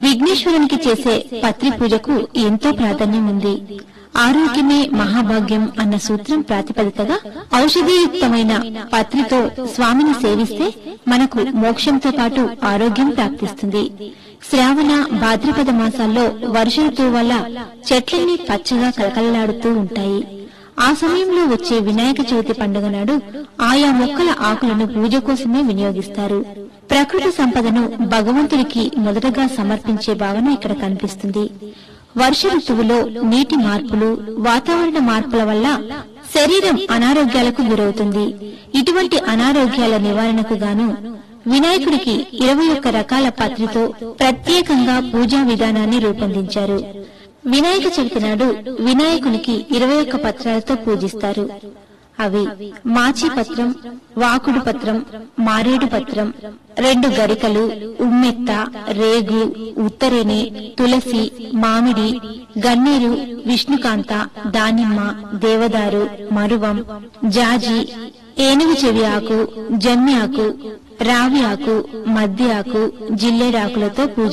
విఘ్నేశ్వరునికి చేసే పత్రి పూజకు ఎంతో ప్రాధాన్యం ఉంది ఆరోగ్యమే మహాభాగ్యం అన్న సూత్రం ప్రాతిపదికగా ఔషధీయుక్తమైన పత్రితో స్వామిని సేవిస్తే మనకు మోక్షంతో పాటు ఆరోగ్యం ప్రాప్తిస్తుంది శ్రావణ భాద్రపద మాసాల్లో వర్ష ఋతువు వల్ల చెట్లన్నీ పచ్చగా కలకలలాడుతూ ఉంటాయి ఆ సమయంలో వచ్చే వినాయక చవితి పండుగ నాడు ఆయా మొక్కల ఆకులను పూజ కోసమే వినియోగిస్తారు ప్రకృతి సంపదను భగవంతుడికి మొదటగా సమర్పించే భావన ఇక్కడ కనిపిస్తుంది వర్ష ఋతువులో నీటి మార్పులు వాతావరణ మార్పుల వల్ల శరీరం అనారోగ్యాలకు గురవుతుంది ఇటువంటి అనారోగ్యాల నివారణకు గాను వినాయకుడికి ఇరవై ఒక్క రకాల పత్రితో ప్రత్యేకంగా పూజా విధానాన్ని రూపొందించారు వినాయక చవితి నాడు వినాయకునికి ఇరవై ఒక్క పత్రాలతో పూజిస్తారు అవి మాచి పత్రం వాకుడు పత్రం మారేడు పత్రం రెండు గరికలు ఉమ్మెత్త రేగు ఉత్తరేణి తులసి మామిడి గన్నేరు విష్ణుకాంత దానిమ్మ దేవదారు మరువం జాజి ఏనుగు చెవి ఆకు జమ్మి ఆకు రావి ఆకు మద్ది ఆకు జిల్లేడాకులతో పూజ